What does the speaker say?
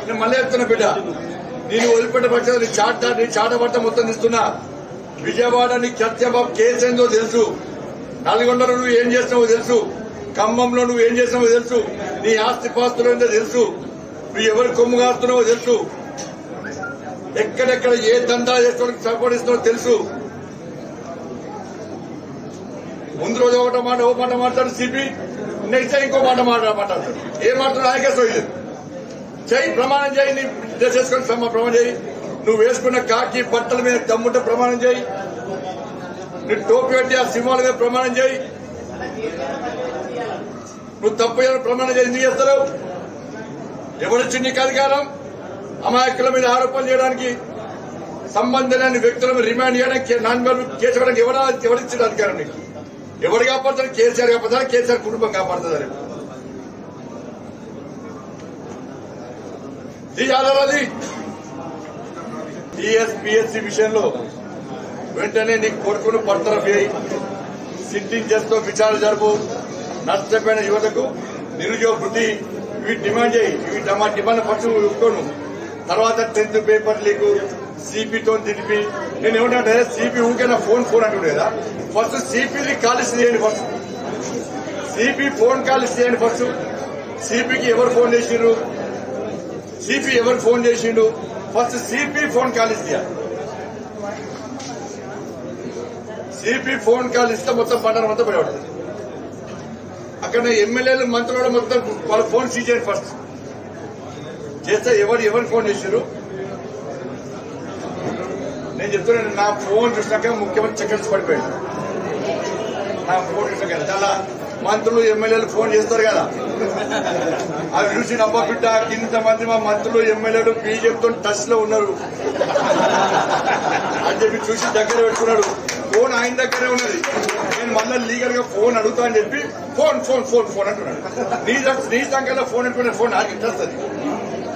నేను మళ్ళీ చెప్తున్నా బిడ్డ నేను వదిలిపెట్టే పక్షాలు నీ చాట నీ చాట పట్ట మొత్తం ఇస్తున్నా విజయవాడ నీ సత్యబాబు కేసు ఏందో తెలుసు నల్గొండలో నువ్వు ఏం చేసినావో తెలుసు ఖమ్మంలో నువ్వు ఏం చేసినావో తెలుసు నీ ఆస్తి పాస్తులు ఏందో తెలుసు నువ్వు ఎవరి కొమ్ము కాస్తున్నావో తెలుసు ఎక్కడెక్కడ ఏ దందా చేసుకోవడానికి సపోర్ట్ ఇస్తున్నావో తెలుసు ముందు రోజు ఒకటో మాట ఓ మాట మాట్లాడు సిపి నెక్స్ట్ టైం ఇంకో మాట మాట మాట్లాడతాడు ఏ మాట్లాడు ఆయనకే సోయలేదు చేయి ప్రమాణం చేయి నీ డ్రెస్ వేసుకొని సమ ప్రమాణం చేయి నువ్వు వేసుకున్న కాకి బట్టల మీద దమ్ముంటే ప్రమాణం చేయి నీ టోపీ పెట్టి ఆ సింహాల మీద ప్రమాణం చేయి నువ్వు తప్పు చేయాలని ప్రమాణం చేయి ఎందుకు చేస్తలేవు ఎవరిచ్చి నీకు అధికారం అమాయకుల మీద ఆరోపణలు చేయడానికి సంబంధం లేని వ్యక్తులను రిమాండ్ చేయడానికి నాన్ కేసు ఇవ్వడానికి ఎవరు ఎవరిచ్చిన అధికారం నీకు ఎవరు కాపాడుతారు కేసీఆర్ కాపాడుతారా కేసీఆర్ కుటుంబం కాపాడుతుందని తీయాలది టీఎస్పీఎస్సీ విషయంలో వెంటనే నీ కొడుకును బర్తరఫ్ చేయి సిట్టింగ్ చేస్తూ విచారణ జరుపు నష్టపోయిన యువతకు నిరుద్యోగ వృత్తి ఇవి డిమాండ్ చేయి ఇవి మా డిమాండ్ ఫస్ట్ ఒప్పుకోను తర్వాత టెన్త్ పేపర్ లీకు సిపితో తిరిపి నేను ఏమంటే సిపి ఊకే నా ఫోన్ ఫోన్ అంటుండే కదా ఫస్ట్ సిపిని కాల్స్ చేయండి ఫస్ట్ సిపి ఫోన్ కాల్స్ చేయండి ఫస్ట్ సిపికి ఎవరు ఫోన్ చేసిండ్రు సిపి ఎవరు ఫోన్ చేసిండు ఫస్ట్ సిపి ఫోన్ కాల్ ఇస్తా సిపి ఫోన్ కాల్ ఇస్తే మొత్తం పంటన మొత్తం పడిపడుతుంది అక్కడ ఎమ్మెల్యేలు మంత్రులు కూడా మొత్తం వాళ్ళ ఫోన్ సీజ్ చేయండి ఫస్ట్ చేస్తే ఎవరు ఎవరు ఫోన్ చేశారు నేను చెప్తున్నాను నా ఫోన్ చూసినాక ముఖ్యమంత్రి చక్కర్స్ పడిపోయాడు నా ఫోన్ చూసినాక చాలా మంత్రులు ఎమ్మెల్యేలు ఫోన్ చేస్తారు కదా అవి చూసి నమ్మ బిడ్డ ఇంతమంది మా మంత్రులు ఎమ్మెల్యేలు బీజేపీతో టచ్ లో ఉన్నారు అని చెప్పి చూసి దగ్గర పెట్టుకున్నాడు ఫోన్ ఆయన దగ్గరే ఉన్నది నేను మళ్ళీ లీగల్ గా ఫోన్ అడుగుతా అని చెప్పి ఫోన్ ఫోన్ ఫోన్ ఫోన్ అంటున్నాడు నీ ద- నీ సంఖ్యలో ఫోన్ అనుకునే ఫోన్ నాకు ఇంట్రెస్ట్ అది